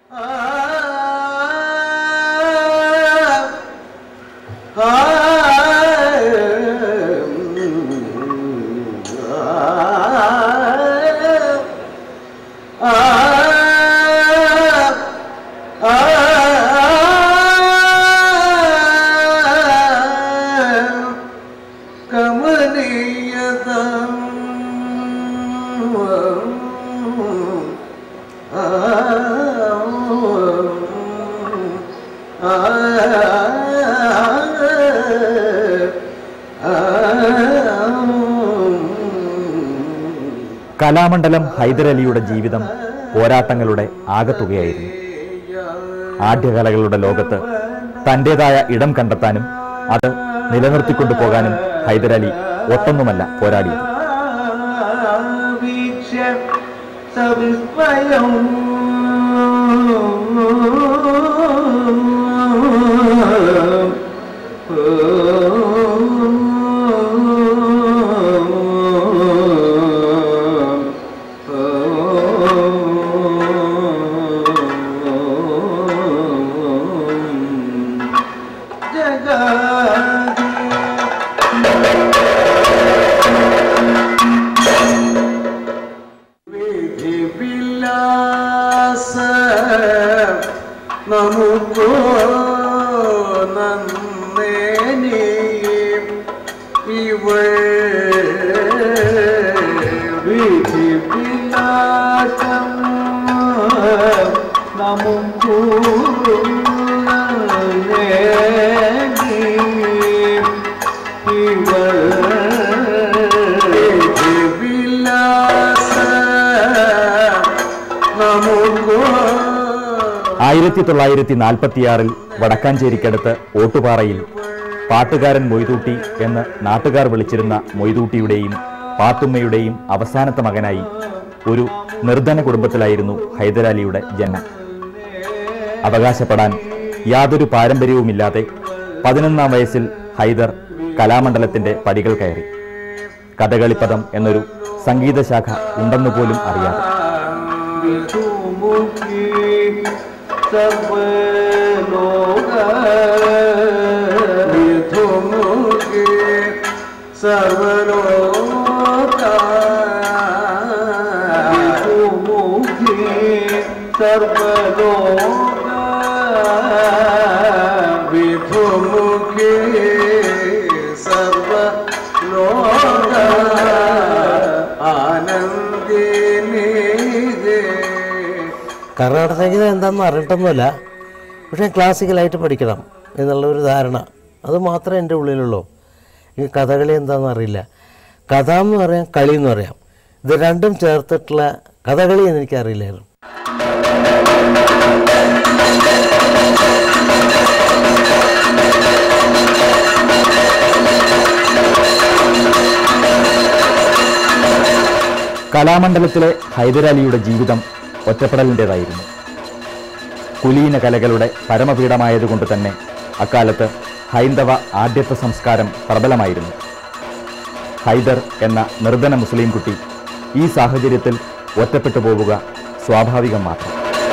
കലാമണ്ഡലം ഹൈദരലിയുടെ ജീവിതം പോരാട്ടങ്ങളുടെ ആകത്തുകയായിരുന്നു ആദ്യകലകളുടെ ലോകത്ത് തന്റേതായ ഇടം കണ്ടെത്താനും അത് നിലനിർത്തിക്കൊണ്ടു പോകാനും ഹൈദരലി ഒട്ടൊന്നുമല്ല പോരാടിയത് വീക്ഷ്യ സവിസ്മയം ജഗതി വിധിവിലാസ നമുക്കോ നന്ദേനി ഇവൾ വിധിവിലാസം നമുക്കോ നന്ദേനി ഇവൾ വിലാസ നമുക്കോ ആയിരത്തി തൊള്ളായിരത്തി നാൽപ്പത്തിയാറിൽ വടക്കാഞ്ചേരിക്കടുത്ത് ഓട്ടുപാറയിൽ പാട്ടുകാരൻ മൊയ്തൂട്ടി എന്ന് നാട്ടുകാർ വിളിച്ചിരുന്ന മൊയ്തൂട്ടിയുടെയും പാത്തുമ്മയുടെയും അവസാനത്തെ മകനായി ഒരു നിർധന കുടുംബത്തിലായിരുന്നു ഹൈദരാലിയുടെ ജന്മം അവകാശപ്പെടാൻ യാതൊരു പാരമ്പര്യവുമില്ലാതെ പതിനൊന്നാം വയസ്സിൽ ഹൈദർ കലാമണ്ഡലത്തിന്റെ പടികൾ കയറി കഥകളിപ്പദം എന്നൊരു സംഗീതശാഖ ഉണ്ടെന്ന് പോലും അറിയാതെ വിധുമുഖി സർവലോക വിധുമുഖി സർവലോക വിധുമുഖി സർവലോക വിധുമുഖി സർവലോക ആനന്ദിനീ കർണാടക സംഗീതം എന്താണെന്ന് അറിഞ്ഞിട്ടൊന്നുമില്ല പക്ഷേ ക്ലാസിക്കലായിട്ട് പഠിക്കണം എന്നുള്ള ഒരു ധാരണ അത് മാത്രമേ എൻ്റെ ഉള്ളിലുള്ളൂ ഈ കഥകളി എന്താണെന്ന് അറിയില്ല കഥ എന്ന് പറയാം കളി എന്ന് പറയാം ഇത് രണ്ടും ചേർത്തിട്ടുള്ള കഥകളി എന്ന് എനിക്കറിയില്ലായിരുന്നു കലാമണ്ഡലത്തിലെ ഹൈദരാലിയുടെ ജീവിതം ഒറ്റപ്പെടലിൻ്റെതായിരുന്നു കുലീന കലകളുടെ പരമപീഠമായതുകൊണ്ട് തന്നെ അക്കാലത്ത് ഹൈന്ദവ ആദ്യത്വ സംസ്കാരം പ്രബലമായിരുന്നു ഹൈദർ എന്ന നിർധന മുസ്ലിം കുട്ടി ഈ സാഹചര്യത്തിൽ ഒറ്റപ്പെട്ടു പോവുക സ്വാഭാവികം മാത്രം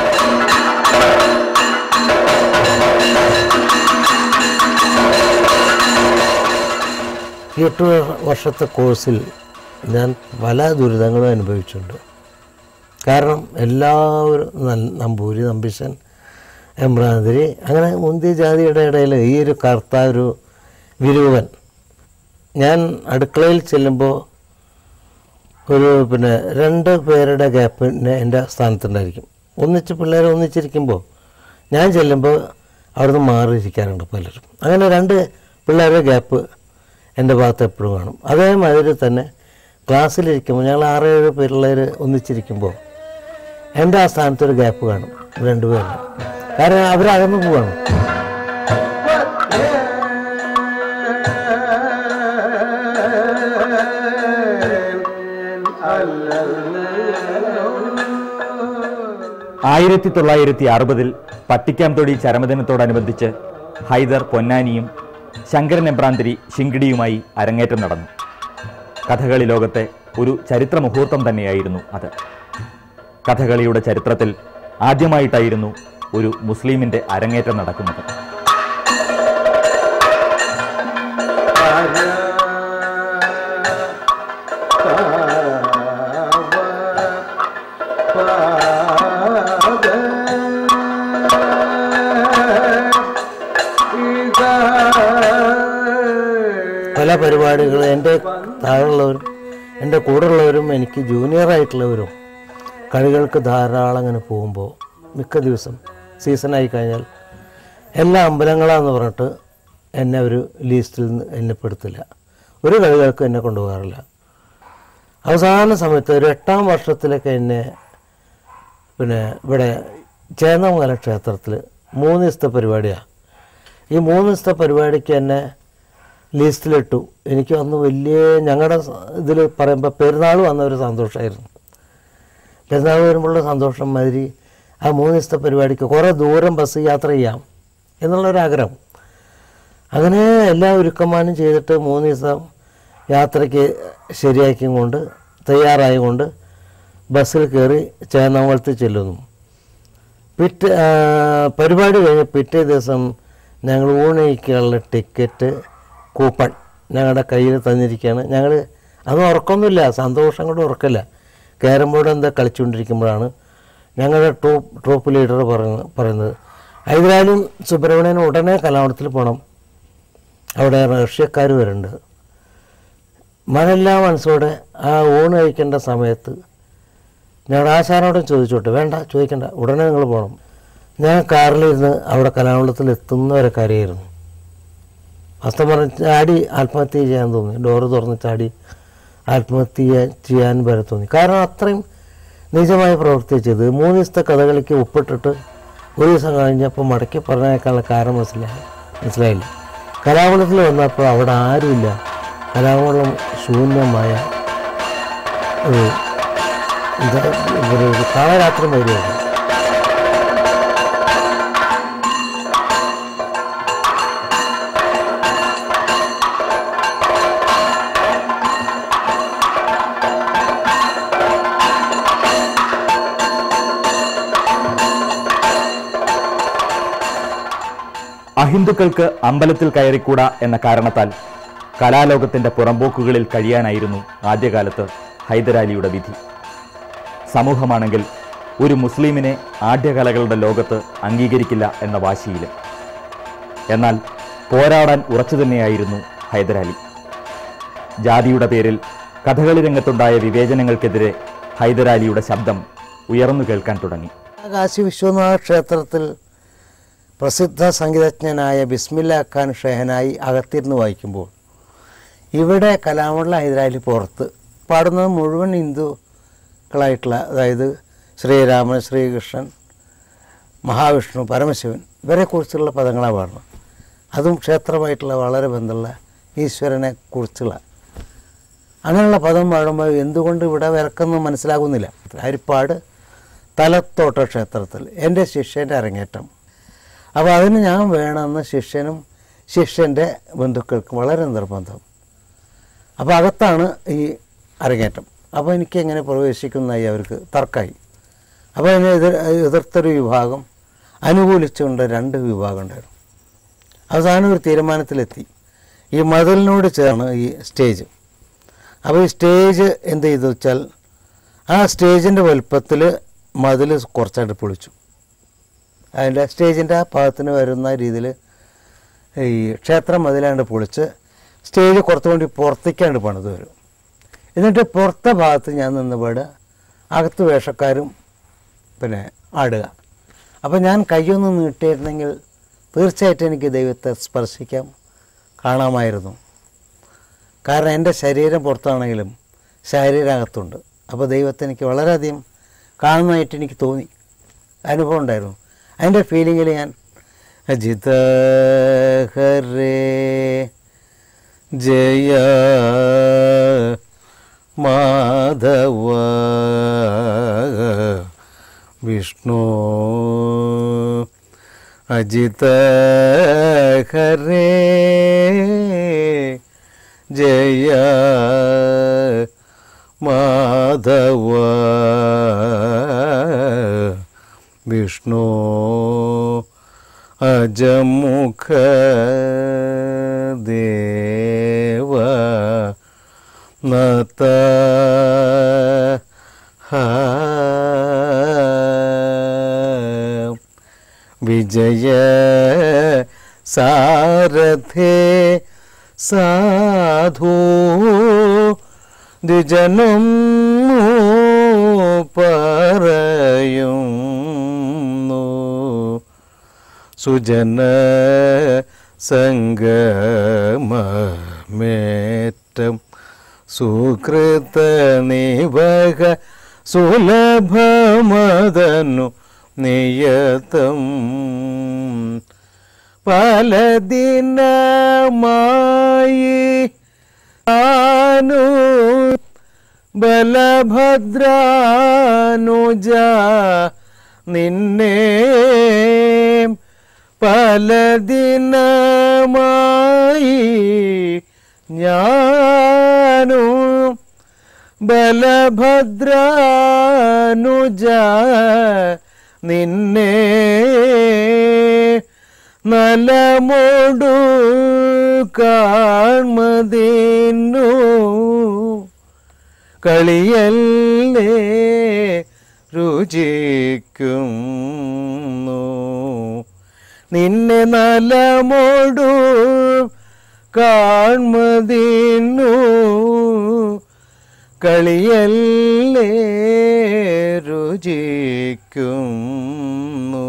ഈ എട്ട് വർഷത്തെ കോഴ്സിൽ ഞാൻ പല ദുരിതങ്ങളും അനുഭവിച്ചിട്ടുണ്ട് കാരണം എല്ലാവരും നല്ല നമ്പൂരി നമ്പീശൻ എമ്രാന്തിരി അങ്ങനെ മുന്തിയ ജാതിയുടെ ഇടയിൽ ഈ ഒരു കറുത്ത ഒരു വിരൂപൻ ഞാൻ അടുക്കളയിൽ ചെല്ലുമ്പോൾ ഒരു പിന്നെ രണ്ട് പേരുടെ ഗ്യാപ്പ് എൻ്റെ സ്ഥാനത്തുണ്ടായിരിക്കും ഒന്നിച്ച് പിള്ളേർ ഒന്നിച്ചിരിക്കുമ്പോൾ ഞാൻ ചെല്ലുമ്പോൾ അവിടുന്ന് മാറിയിരിക്കാറുണ്ട് പലരും അങ്ങനെ രണ്ട് പിള്ളേരുടെ ഗ്യാപ്പ് എൻ്റെ ഭാഗത്ത് എപ്പോഴും കാണും അതേമാതിരി തന്നെ ക്ലാസ്സിലിരിക്കുമ്പോൾ ഞങ്ങൾ ആറേഴ് പിള്ളേർ ഒന്നിച്ചിരിക്കുമ്പോൾ എൻ്റെ ആ സ്ഥാനത്തൊരു ഗ്യാപ്പ് കാണും രണ്ടുപേരും കാരണം അവരകന്നു പോവാണ് ആയിരത്തി തൊള്ളായിരത്തി അറുപതിൽ പട്ടിക്കാംതൊടി ചരമദിനത്തോടനുബന്ധിച്ച് ഹൈദർ പൊന്നാനിയും ശങ്കരൻ എബ്രാന്തിരി ശിങ്കിടിയുമായി അരങ്ങേറ്റം നടന്നു കഥകളി ലോകത്തെ ഒരു ചരിത്ര മുഹൂർത്തം തന്നെയായിരുന്നു അത് കഥകളിയുടെ ചരിത്രത്തിൽ ആദ്യമായിട്ടായിരുന്നു ഒരു മുസ്ലിമിന്റെ അരങ്ങേറ്റം നടക്കുന്നത് പല പരിപാടികൾ എൻ്റെ താഴെയുള്ളവരും എൻ്റെ കൂടെയുള്ളവരും എനിക്ക് ജൂനിയറായിട്ടുള്ളവരും കളികൾക്ക് ധാരാളം അങ്ങനെ പോകുമ്പോൾ മിക്ക ദിവസം സീസണായി കഴിഞ്ഞാൽ എല്ലാ അമ്പലങ്ങളാന്ന് പറഞ്ഞിട്ട് എന്നെ ഒരു ലിസ്റ്റിൽ നിന്ന് എന്നെ പെടുത്തില്ല ഒരു കളികൾക്കും എന്നെ കൊണ്ടുപോകാറില്ല അവസാന സമയത്ത് ഒരു എട്ടാം വർഷത്തിലൊക്കെ എന്നെ പിന്നെ ഇവിടെ ചേന്നമംഗല ക്ഷേത്രത്തിൽ മൂന്ന് ദിവസത്തെ പരിപാടിയാണ് ഈ മൂന്ന് ദിവസത്തെ പരിപാടിക്ക് എന്നെ ലിസ്റ്റിലിട്ടു എനിക്ക് അന്ന് വലിയ ഞങ്ങളുടെ ഇതിൽ പറയുമ്പോൾ പെരുന്നാൾ വന്ന ഒരു സന്തോഷമായിരുന്നു പെരുന്നാൾ വരുമ്പോഴുള്ള സന്തോഷം മാതിരി ആ മൂന്ന് ദിവസത്തെ പരിപാടിക്ക് കുറേ ദൂരം ബസ് യാത്ര ചെയ്യാം എന്നുള്ളൊരാഗ്രഹം അങ്ങനെ എല്ലാ ഒരുക്കമാനും ചെയ്തിട്ട് മൂന്ന് ദിവസം യാത്രയ്ക്ക് ശരിയാക്കിയും കൊണ്ട് തയ്യാറായും കൊണ്ട് ബസ്സിൽ കയറി ചേന്നമംഗലത്ത് ചെല്ലുന്നു പിറ്റേ ആ, പരിപാടി കഴിഞ്ഞ് പിറ്റേ ദിവസം ഞങ്ങൾ ഊണയിക്കാനുള്ള ടിക്കറ്റ് കൂപ്പൺ ഞങ്ങളുടെ കയ്യിൽ തന്നിരിക്കുകയാണ് ഞങ്ങൾ അത് ഉറക്കമൊന്നുമില്ല സന്തോഷം കൊണ്ട് ഉറക്കമില്ല ക്യാരം ബോർഡ് എന്താ കളിച്ചുകൊണ്ടിരിക്കുമ്പോഴാണ് ഞങ്ങളുടെ ട്രൂപ്പ് ട്രൂപ്പ് ലീഡർ പറയുന്നത് പറയുന്നത് ഹൈദരാലും സുബ്രഹ്മണ്യനും ഉടനെ കലാമണ്ഡലത്തിൽ പോകണം അവിടെ റഷ്യക്കാർ വരുന്നുണ്ട് മനല്ലാ മനസ്സോടെ ആ ഊണ് കഴിക്കേണ്ട സമയത്ത് ഞങ്ങളുടെ ആശാനോട് ചോദിച്ചോട്ടെ വേണ്ട ചോദിക്കണ്ട ഉടനെ നിങ്ങൾ പോകണം ഞാൻ കാറിലിരുന്ന് അവിടെ കലാമണ്ഡലത്തിൽ എത്തുന്നവരെ കാര്യമായിരുന്നു അസ്തം പറഞ്ഞ് ചാടി ആത്മഹത്യ ചെയ്യാൻ തോന്നി ഡോറ് തുറന്ന് ചാടി ആത്മഹത്യ ചെയ്യാൻ വരെ തോന്നി കാരണം അത്രയും നിജമായി പ്രവർത്തിച്ചത് മൂന്ന് ദിവസത്തെ കഥകളിക്ക് ഉപ്പിട്ടിട്ട് ഒരു ദിവസം കഴിഞ്ഞപ്പോൾ മടക്കി പറഞ്ഞേക്കാനുള്ള കാരണം മനസ്സിലായി മനസ്സിലായില്ല കലാമണ്ഡലത്തിൽ വന്നപ്പോൾ അവിടെ ആരുമില്ല കലാമണ്ഡലം ശൂന്യമായ ഒരു എന്താ ഒരു ഒരു കാളരാത്രി വരികയാണ് അഹിന്ദുക്കൾക്ക് അമ്പലത്തിൽ കയറിക്കൂടാ എന്ന കാരണത്താൽ കലാലോകത്തിന്റെ പുറമ്പോക്കുകളിൽ കഴിയാനായിരുന്നു ആദ്യകാലത്ത് ഹൈദരാലിയുടെ വിധി സമൂഹമാണെങ്കിൽ ഒരു മുസ്ലിമിനെ ആദ്യകലകളുടെ ലോകത്ത് അംഗീകരിക്കില്ല എന്ന വാശിയിലും എന്നാൽ പോരാടാൻ ഉറച്ചു തന്നെയായിരുന്നു ഹൈദരാലി ജാതിയുടെ പേരിൽ കഥകളി രംഗത്തുണ്ടായ വിവേചനങ്ങൾക്കെതിരെ ഹൈദരാലിയുടെ ശബ്ദം ഉയർന്നു കേൾക്കാൻ തുടങ്ങി കാശി വിശ്വനാഥ ക്ഷേത്രത്തിൽ പ്രസിദ്ധ സംഗീതജ്ഞനായ ബിസ്മില്ല ഖാൻ ഷെഹനായി അകത്തിരുന്ന് വായിക്കുമ്പോൾ ഇവിടെ കലാമണ്ഡലം ഹൈദരാലി പുറത്ത് പാടുന്നത് മുഴുവൻ ഹിന്ദുക്കളായിട്ടുള്ള അതായത് ശ്രീരാമൻ ശ്രീകൃഷ്ണൻ മഹാവിഷ്ണു പരമശിവൻ ഇവരെക്കുറിച്ചുള്ള പദങ്ങളാണ് പാടുന്നത് അതും ക്ഷേത്രമായിട്ടുള്ള വളരെ ബന്ധമുള്ള ഈശ്വരനെ കുറിച്ചുള്ള അങ്ങനെയുള്ള പദം പാടുമ്പോൾ എന്തുകൊണ്ട് ഇവിടെ വിറക്കൊന്നും മനസ്സിലാകുന്നില്ല ഹരിപ്പാട് തലത്തോട്ട ക്ഷേത്രത്തിൽ എൻ്റെ ശിഷ്യൻ്റെ അരങ്ങേറ്റം അപ്പോൾ അതിന് ഞാൻ വേണമെന്ന് ശിഷ്യനും ശിഷ്യൻ്റെ ബന്ധുക്കൾക്ക് വളരെ നിർബന്ധം അപ്പോൾ അകത്താണ് ഈ അരങ്ങേറ്റം അപ്പോൾ എനിക്ക് എങ്ങനെ പ്രവേശിക്കുന്നതായി അവർക്ക് തർക്കമായി അപ്പോൾ അതിനെ എതിർ എതിർത്തൊരു വിഭാഗം അനുകൂലിച്ചുകൊണ്ട് രണ്ട് വിഭാഗം ഉണ്ടായിരുന്നു അവസാനം ഒരു തീരുമാനത്തിലെത്തി ഈ മതിലിനോട് ചേർന്ന് ഈ സ്റ്റേജ് അപ്പോൾ ഈ സ്റ്റേജ് എന്ത് ചെയ്തു വെച്ചാൽ ആ സ്റ്റേജിൻ്റെ വലുപ്പത്തിൽ മതിൽ കുറച്ചായിട്ട് പൊളിച്ചു അതിൻ്റെ സ്റ്റേജിൻ്റെ ആ ഭാഗത്തിന് വരുന്ന രീതിയിൽ ഈ ക്ഷേത്രം മതിലാണ്ട് പൊളിച്ച് സ്റ്റേജ് കുറച്ചുകൊണ്ട് പുറത്തേക്കാണ്ട് പണിത് വരും എന്നിട്ട് പുറത്തെ ഭാഗത്ത് ഞാൻ നിന്ന് പാടുക അകത്ത് വേഷക്കാരും പിന്നെ ആടുക അപ്പോൾ ഞാൻ കയ്യൊന്ന് നീട്ടിയിരുന്നെങ്കിൽ തീർച്ചയായിട്ടും എനിക്ക് ദൈവത്തെ സ്പർശിക്കാം കാണാമായിരുന്നു കാരണം എൻ്റെ ശരീരം പുറത്താണെങ്കിലും ശരീരം അകത്തുണ്ട് അപ്പോൾ ദൈവത്തെ എനിക്ക് വളരെയധികം കാണുന്നതായിട്ട് എനിക്ക് തോന്നി അനുഭവം ഉണ്ടായിരുന്നു അതിൻ്റെ ഫീലിങ്ങിൽ ഞാൻ അജിത ഹരേ ജയ മാധവ വിഷ്ണു അജിത ഹരേ ജയ മാധവ വിഷ്ണു അജമുഖ ദേവ നത വിജയ സാരഥേ സാധു ദ്വിജനം പറയുന്നു സുജന സംഗമേറ്റം സുകൃത നിവക സുലഭമദനു നിയതം പല ദിനമായി ആനു ബലഭദ്രാനുജ നിന്നെ പല ദിനമായി ഞാനു ബലഭദ്രാനുജ നിന്നെ നലമോടു കാൺമതിന്നു കളിയല്ലേ രുചിക്കുന്നു നിന്നെ നലമോടു കാൺമതിന്നു കളിയല്ലേ രുചിക്കുന്നു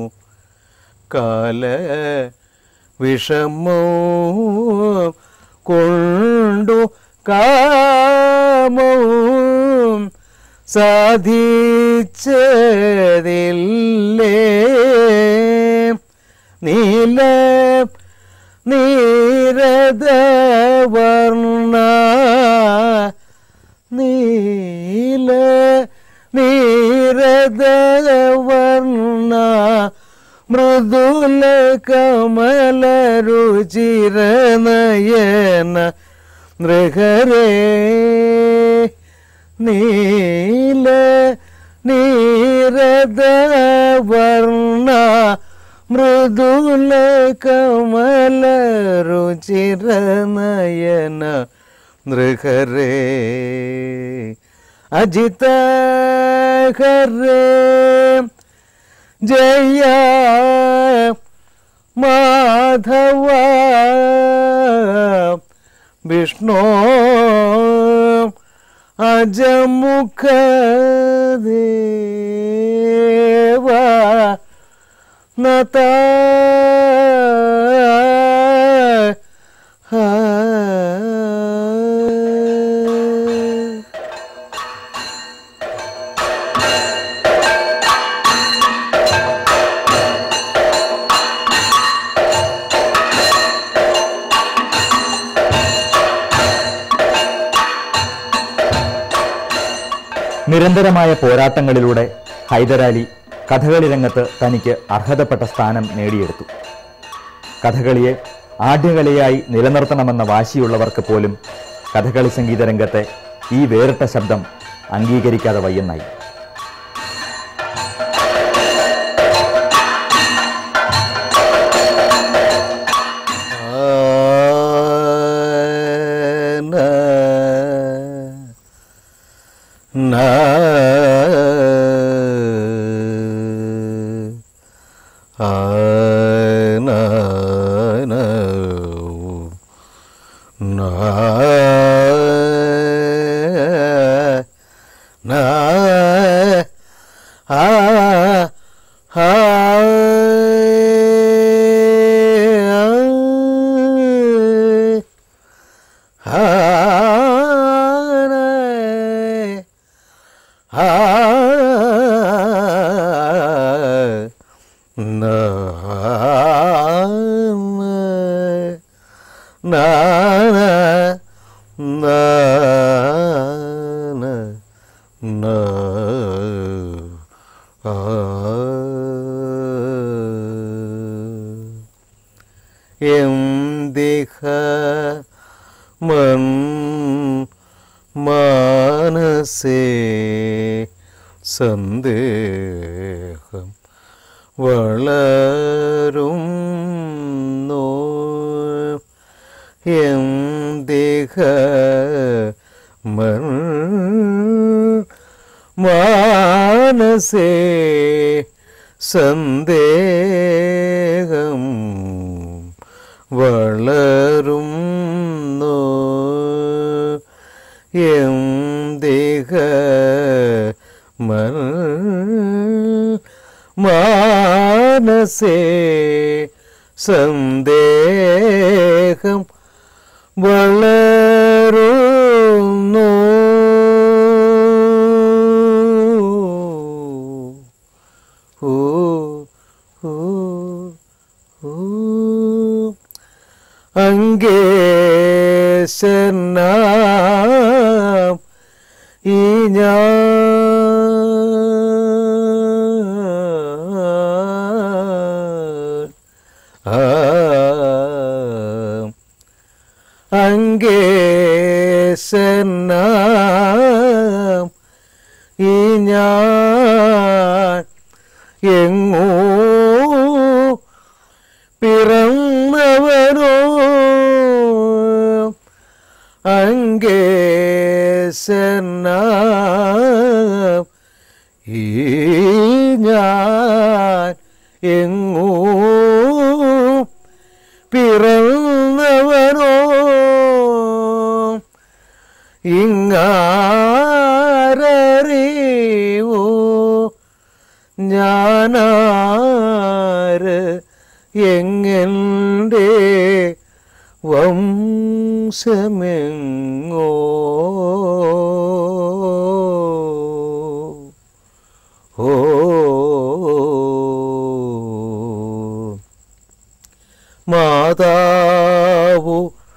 കാല വിഷമോ കൊണ്ടു കാമവും സാധിച്ചതില്ലേ നീല നീരദവർണ നീല നീരദവർണ മൃദുല കമല രുചിരനയന നൃഹരേ നീല നീരദവർണ മൃദുല കമല രുചിരനയന നൃഹരേ അജിത ഹരേ ജയ മാധവ വിഷ്ണു അജമുഖ ദേവ നത നിരന്തരമായ പോരാട്ടങ്ങളിലൂടെ ഹൈദരാലി കഥകളി രംഗത്ത് തനിക്ക് അർഹതപ്പെട്ട സ്ഥാനം നേടിയെടുത്തു കഥകളിയെ ആഢ്യകലയായി നിലനിർത്തണമെന്ന വാശിയുള്ളവർക്ക് പോലും കഥകളി സംഗീത രംഗത്തെ ഈ വേറിട്ട ശബ്ദം അംഗീകരിക്കാതെ വയ്യെന്നായി എന്തിഹ മൻ മാനസേ സന്ദേഹം മൻ മാനസേ സന്ദേഹം വളരുന്നു എന്തിക മൻ മാനസേ സന്ദേഹം വളരുന്നു ഓ ഓ ഓ അങ്കേശനാം ഈ ഞാൻ ആ അങ്കേശനാം ഈ ഞാൻ എങ്ങോ പിറന്നവനോ അങ്കേശനാം ഈ ഞാൻ എങ്ങോ പിറന്നവനോ ഇങ്ങാരറിവോ ഞാനാര് എങ്ങൻ്റെ വംശമെങ്ങോ ഓ മാതാവു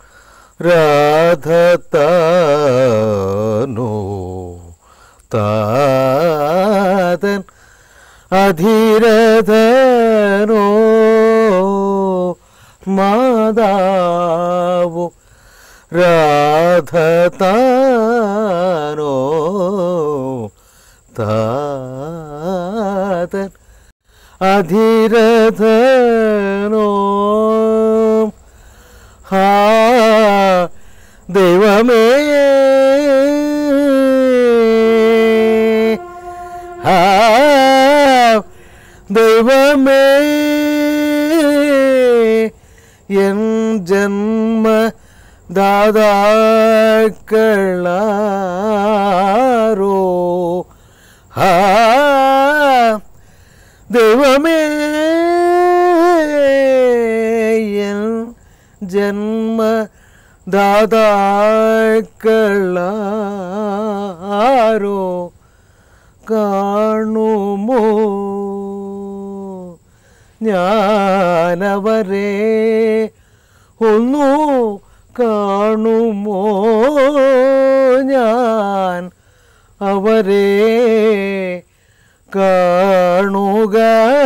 രാധത്താനോ താതൻ അധീരഥനോ മാതാവു രാധതാനോ താതൻ അധീരഥനോ ഹാ ദൈവമേ ഹാ ദൈവമേ എൻ ജന്മ ദാതാക്കളാരോ ഹാ ദൈവമേ എൻ ജന്മ ദാതാക്കളാരോ കാണുമോ ഞാനവരെ ഒന്നു കാണുമോ ഞാൻ അവരെ കാണുക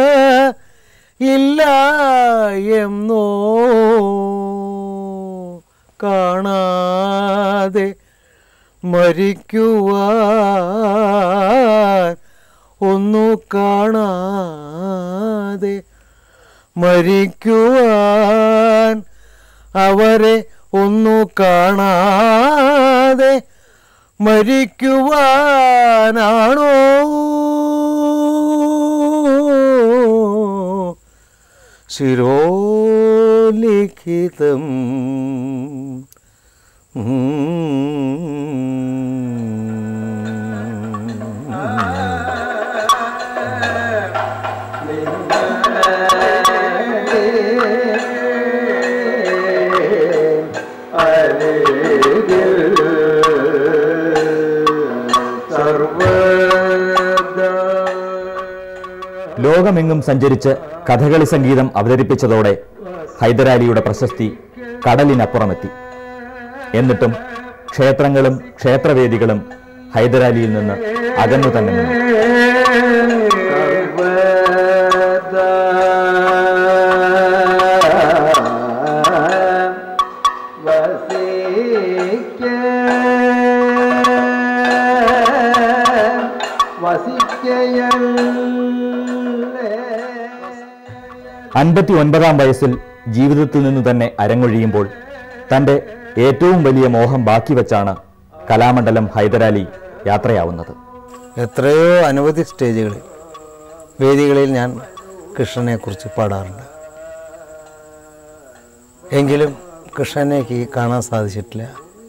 ഇല്ല എന്നോ കാണാതെ മരിക്കുവാൻ ഒന്നു കാണാതെ മരിക്കുവാൻ അവരെ ഒന്നു കാണാതെ മരിക്കുവാനാണോ ശിരോലിഖിതം ലോകമെങ്ങും സഞ്ചരിച്ച് കഥകളി സംഗീതം അവതരിപ്പിച്ചതോടെ ഹൈദരാലിയുടെ പ്രശസ്തി കടലിനപ്പുറമെത്തി എന്നിട്ടും ക്ഷേത്രങ്ങളും ക്ഷേത്രവേദികളും ഹൈദരാലിയിൽ നിന്ന് അകന്നു തന്നെ നിന്നു അൻപത്തി ഒൻപതാം വയസ്സിൽ ജീവിതത്തിൽ നിന്ന് തന്നെ അരങ്ങൊഴിയുമ്പോൾ തൻ്റെ ഏറ്റവും വലിയ മോഹം ബാക്കി വെച്ചാണ് കലാമണ്ഡലം ഹൈദരാലി യാത്രയാവുന്നത് എത്രയോ അനവധി സ്റ്റേജുകളിൽ വേദികളിൽ ഞാൻ കൃഷ്ണനെക്കുറിച്ച് പാടാറുണ്ട് എങ്കിലും കൃഷ്ണനെ എനിക്ക് കാണാൻ സാധിച്ചിട്ടില്ല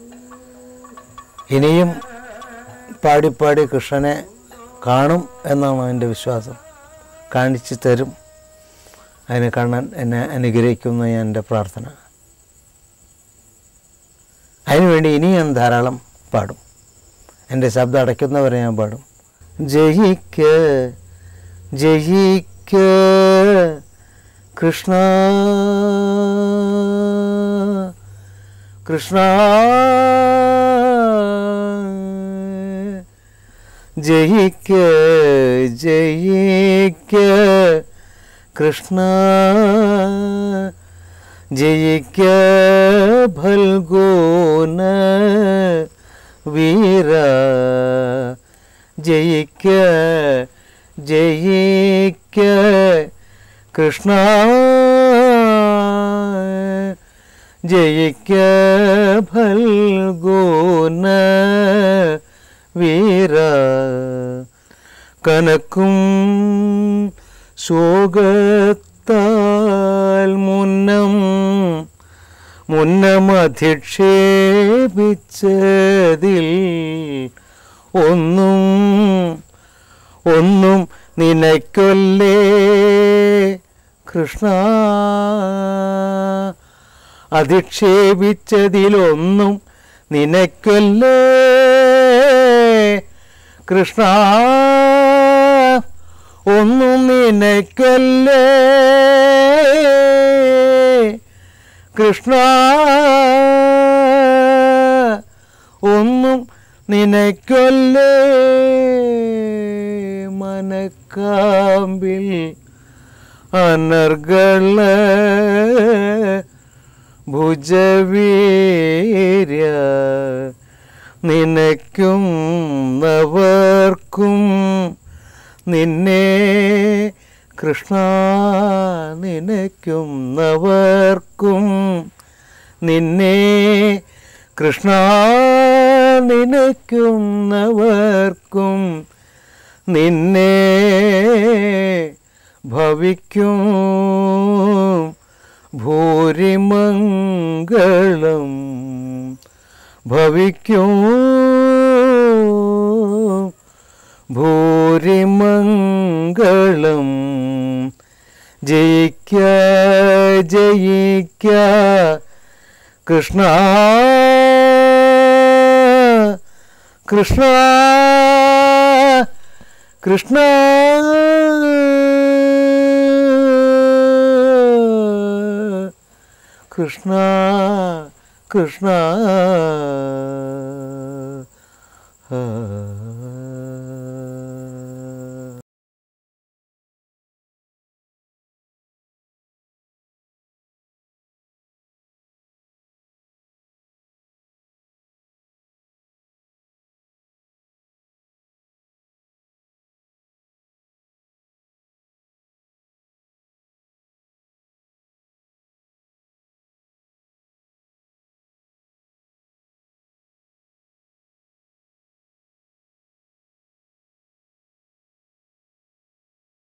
ഇനിയും പാടി പാടി കൃഷ്ണനെ കാണും എന്നാണ് എൻ്റെ വിശ്വാസം കാണിച്ചു തരും അതിനെ കാണാൻ എന്നെ അനുഗ്രഹിക്കുന്ന ഞാൻ എൻ്റെ പ്രാർത്ഥന അതിനുവേണ്ടി ഇനി ഞാൻ ധാരാളം പാടും എൻ്റെ ശബ്ദം അടയ്ക്കുന്നവരെ ഞാൻ പാടും ജയിക്ക ജയിക്ക കൃഷ്ണ കൃഷ്ണ ജയിക്ക ജയിക്ക കൃഷ്ണ ജയിക്ക ഭൽഗോന വീര ജയിക്ക ജയിക്ക കൃഷ്ണ ജയിക്ക ഭൽഗോന വീര കനക്കും ശോകത്താൽ മുന്നം മുന്നമധിക്ഷേപിച്ചതിൽ ഒന്നും ഒന്നും നിനക്കൊല്ലേ കൃഷ്ണ അധിക്ഷേപിച്ചതിലൊന്നും നിനക്കൊല്ലേ കൃഷ്ണ ഒന്നും നിനക്കല്ലേ കൃഷ്ണ ഒന്നും നിനക്കല്ലേ മനക്കാമ്പിൽ അനർഗള ഭുജവീര്യ നിനക്കും നവർക്കും നിന്നെ കൃഷ്ണ നിനക്കും നവർക്കും നിന്നെ കൃഷ്ണ നിനക്കും നവർക്കും നിന്നെ ഭവിക്കും ഭൂരിമംഗളം ഭവിക്കും ഭൂരിമംഗളം ജയിക്ക ജയിക്ക കൃഷ്ണ കൃഷ്ണ കൃഷ്ണ കൃഷ്ണ കൃഷ്ണ ആ